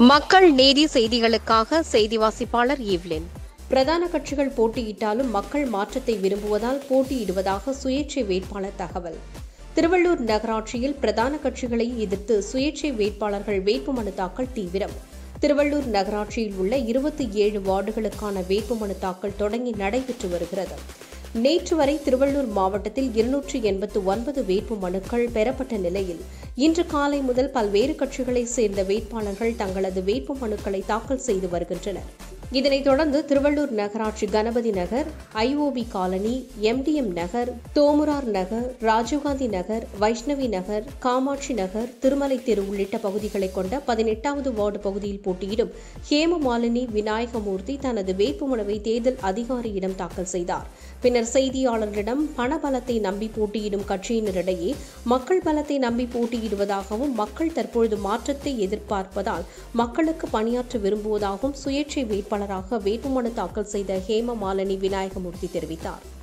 மக்கள் நீதி செய்திகளுக்காக செய்தி வாசிப்பாளர் ஈவ்லின் பிரதான கட்சிகள் போட்டியிட்டாலும் மக்கள் மாற்றத்தை விரும்புவதால் போட்டியிடுவதாக சுயேட்சை வேட்பாளர் தகவல் திருவள்ளூர் நகராட்சியில் பிரதான கட்சிகளை எதிர்த்து சுயேட்சை வேட்பாளர்கள் வேட்புமனு தாக்கல் தீவிரம் திருவள்ளூர் நகராட்சியில் உள்ள இருபத்தி ஏழு வார்டுகளுக்கான வேட்புமனு தாக்கல் தொடங்கி நடைபெற்று வருகிறது நேற்று வரை திருவள்ளூர் மாவட்டத்தில் இருநூற்றி எண்பத்து ஒன்பது வேட்பு மனுக்கள் பெறப்பட்ட நிலையில் இன்று காலை முதல் பல்வேறு கட்சிகளைச் சேர்ந்த வேட்பாளர்கள் தங்களது வேட்பு மனுக்களை தாக்கல் செய்து வருகின்றனர் இதனைத் தொடர்ந்து திருவள்ளூர் நகராட்சி Ganapathi Nagar IOB colony MTM Nagar தோமுரார் நகர் ராஜீவ்காந்தி நகர் வைஷ்ணவி நகர் காமாட்சி நகர் திருமலை தெரு உள்ளிட்ட பகுதிகளை கொண்ட பதினெட்டாவது வார்டு பகுதியில் போட்டியிடும் ஹேமமாலினி விநாயகமூர்த்தி தனது வேட்புமனுவை தேர்தல் அதிகாரியிடம் தாக்கல் செய்தார் பின்னர் செய்தியாளர்களிடம் பண பலத்தை நம்பி போட்டியிடும் கட்சியினரிடையே மக்கள் பலத்தை நம்பி போட்டியிடுவதாகவும் மக்கள் தற்பொழுது மாற்றத்தை எதிர்பார்ப்பதால் மக்களுக்கு பணியாற்ற விரும்புவதாகவும் சுயேட்சை வேட்பாளராக வேட்புமனு தாக்கல் செய்த ஹேமமாலினி விநாயகமூர்த்தி தெரிவித்தார்